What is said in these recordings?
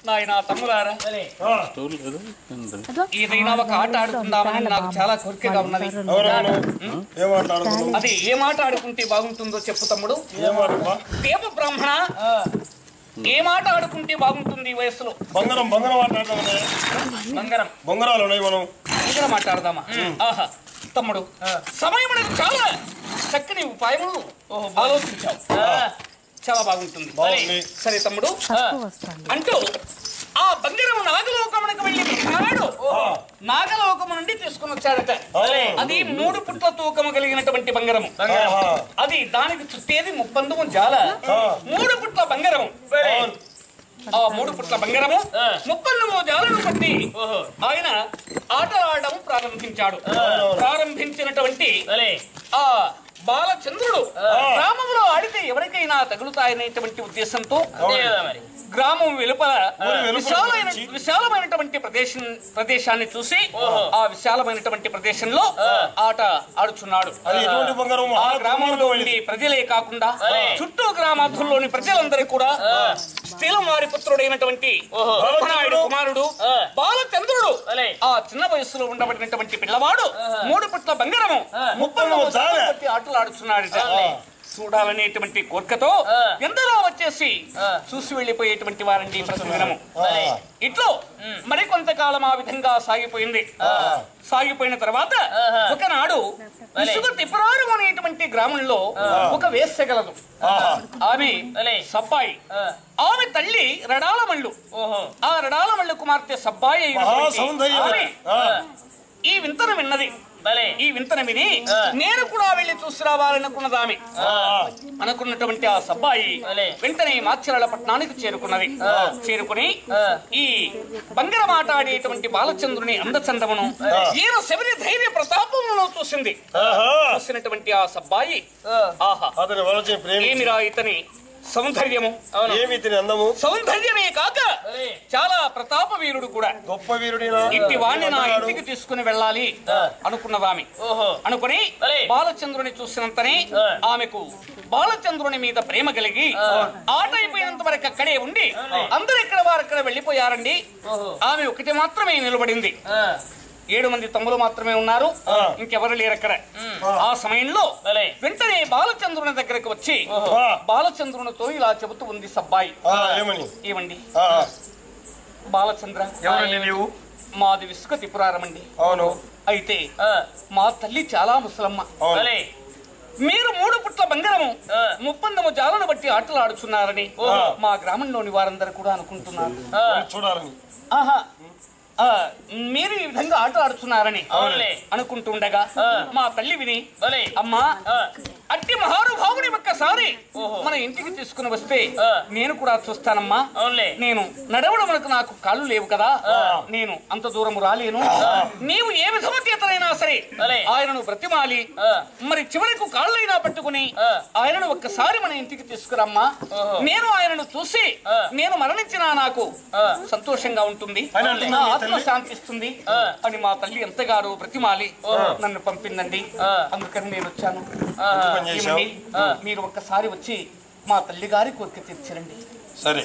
నాయన తమ్ములారా ఆ, ఏదైనా ఒక ఆట ఆడుకుందామని నాకు చాలా కోరికగా ఉన్నది ఎవరవును ఏం మాట్లాడుతున్నావు అది ఏ మాట ఆడుకుంటే బాగుంటుందో చెప్పు తమ్ముడు ఏం మాటమ్మా దేవ బ్రాహ్మణ ఏ మాట ఆడుకుంటే బాగుంటుంది ఈ వయస్సులో బంగారం బంగారం మాట్లాడదామనే బంగారం బొంగరాలు ఉన్నాయి మనం ఇక్కడ మాట్లాడదామా ఆహా తమ్ముడు సమయం అనేది చాలా చక్కని ఉపాయములు ఆలోచించావు చాలా బాగుంటుంది బాగుంది. సరే తమ్ముడు అంటూ ఆ బంగారం నాగలోకమునకు వెళ్ళి నాడు నాగలోకము నుండి తీసుకుని వచ్చాడట అది మూడు పుట్ల తూకము కలిగినటువంటి బంగారము ఆహా. అది దానికి చుట్టేది ముప్పందుము జాల మూడు పుట్ల బంగారము ఆ మూడు పుట్ల బంగారము ముప్పందుము జాలను బట్టి ఆయన ఆటలాడడం ప్రారంభించాడు ప్రారంభించినటువంటి ఆ బాలచంద్రుడు గ్రామంలో ఆడితే ఎవరికైనా తగులుతాయనేటువంటి ఉద్దేశంతో గ్రామం వెలుపల వెలుపల విశాలమైన నుంచి. విశాలమైనటువంటి ప్రదేశం ప్రదేశాన్ని చూసి ఆ విశాలమైనటువంటి ప్రదేశంలో ఆట ఆడుచున్నాడు అది ఎటువంటి బంగారం ఆ గ్రామంలో ఉండి ప్రజలే కాకుండా చుట్టూ గ్రామాధుల్లోని ప్రజలందరూ కూడా స్థిలం వారి పుత్రుడైనటువంటి బ్రహ్మనాయుడు కుమారుడు బాలచంద్రుడు ఆ చిన్న వయస్సులో ఉండబడినటువంటి పిల్లవాడు మూడు పుట్ల బంగారము ముప్పై చాలే. ఆటలు ఆడుచున్నాడట చూడాలనేటువంటి కోరికతో ఎందరో వచ్చేసి చూసి వెళ్ళిపోయేటువంటి వారండి ప్రతి దినము ఇట్లో మరి కొంతకాలం ఆ విధంగా సాగిపోయింది సాగిపోయిన తర్వాత ఒకనాడు ఇసుక తిప్పరారు అనేటువంటి గ్రామంలో ఒక వేసగలదు ఆమె సబ్బాయి ఆమె తల్లి రడాలమల్లు ఆ రడాలమల్లు కుమార్తె సబ్బాయి అయినటువంటి సౌందర్యం ఆమె ఈ వింతను విన్నది ఈ వింతను విని నేను కూడా వెళ్ళి చూసి రావాలనుకున్నది ఆమె అనుకున్నటువంటి ఆ సబ్బాయి వెంటనే మాచిరాల పట్టణానికి చేరుకున్నది చేరుకుని ఈ బంగారం ఆట ఆడేటువంటి బాలచంద్రుని అందచందమును ఈయన శబరి ధైర్య ప్రతాపమును చూసింది ఆహా. చూసినటువంటి ఆ సబ్బాయి ఆహా అతని వలచిన ప్రేమ ఏమిరా ఇతని సౌందర్యము ఏమి ఇతని అందము సౌందర్యమే కాక చాలా ప్రతాప వీరుడు కూడా గొప్ప వీరుడినా ఇంటి వాణ్ణి నా ఇంటికి తీసుకుని వెళ్ళాలి అనుకున్నదామె అనుకుని బాలచంద్రుని చూసినంతనే ఆమెకు బాలచంద్రుని మీద ప్రేమ కలిగి ఆట అయిపోయినంత వరకు అక్కడే ఉండి అందరు ఇక్కడ వారు అక్కడ వెళ్ళిపోయారండి ఆమె ఒకటి మాత్రమే నిలబడింది ఏడు మంది తమ్ములు మాత్రమే ఉన్నారు ఇంకెవరు లేరు అక్కడ ఆ సమయంలో వెంటనే బాలచంద్రుని దగ్గరకు వచ్చి ఆ. బాలచంద్రునితో ఇలా చెబుతూ ఉంది సబ్బాయి ఆ, ఏమని ఏమండి ఆ, ఆ. బాలచంద్ర ఎవరండి నీవు మాది విసుక తిపురారమండి అవును అయితే మా తల్లి చాలా ముసలమ్మ అవును మీరు మూడు పుట్ల బంగారము ముప్పందము జాలను బట్టి ఆటలు ఆడుచున్నారని మా గ్రామంలోని వారందరూ కూడా అనుకుంటున్నారు చూడాలని ఆహా ఆ, మీరు ఈ విధంగా ఆట ఆడుతున్నారని అనుకుంటుండగా మా తల్లి విని అమ్మా అట్టి మహానుభావుని ఒక్కసారి మన ఇంటికి తీసుకుని వస్తే నేను కూడా చూస్తానమ్మా నేను నడవడమునకు నాకు కాళ్ళు లేవు కదా నేను అంత దూరం రాలేను నీవు ఏ విధము చేతనైనా సరే ఆయనను బ్రతిమాలి మరి చివరకు కాళ్ళైనా పట్టుకుని ఆయనను ఒక్కసారి మన ఇంటికి తీసుకురమ్మా నేను ఆయనను చూసి నేను మరణించినా నాకు సంతోషంగా ఉంటుంది అని అంటుంది నా మీ ఆత్మ తల్లి? శాంతిస్తుంది అని మా తల్లి ఎంతగానో బ్రతిమాలి నన్ను పంపిందండి అందుకని నేను వచ్చాను పని చేశావు? ఏమండి? మీరు ఒక్కసారి వచ్చి మా తల్లి గారి కోరిక తీర్చరండి సరే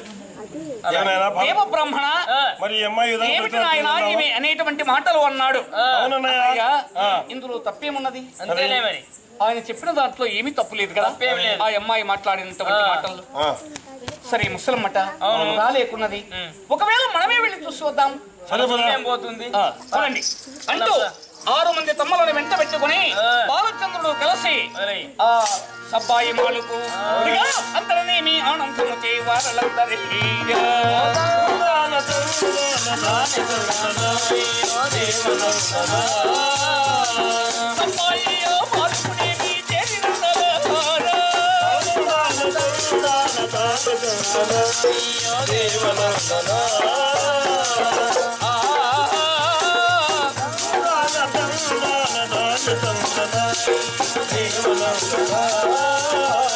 ఏమైనా బాధ- దేవ బ్రాహ్మణ మరి ఈ అమ్మాయి ఈ విధంగా ఏమిటి నాయన ప్రతిపాదిస్తున్నావా? ఇవి అనేటువంటి మాటలు అన్నాడు అవునన్నయ్య. అయ్యా, ఆ. ఇందులో తప్పేమున్నది అంతేలే మరి ఆయన చెప్పిన దాంట్లో ఏమీ తప్పు లేదు కదా తప్పేం లేదు. ఆ అమ్మాయి మాట్లాడినటువంటి మాటలు ఆ, సరే ముసలమ్మట రాలేకున్నది ఒకవేళ మనమే వెళ్ళి చూసి వద్దాం సరే పద. ఏం పోతుంది ఆ, చూడండి అంటూ ఆరు మంది తమ్ములను వెంట పెట్టుకుని బాలచంద్రుడు కలిసి అరే. ఆ సబ్బాయి మాలకు ఇదిగో అంతరనేమి ఆనందము చేయవారందరికీ సబ్బాయి ఆ మాలుకునేమి చేరినందరహారా. ఆ, దేవనందనా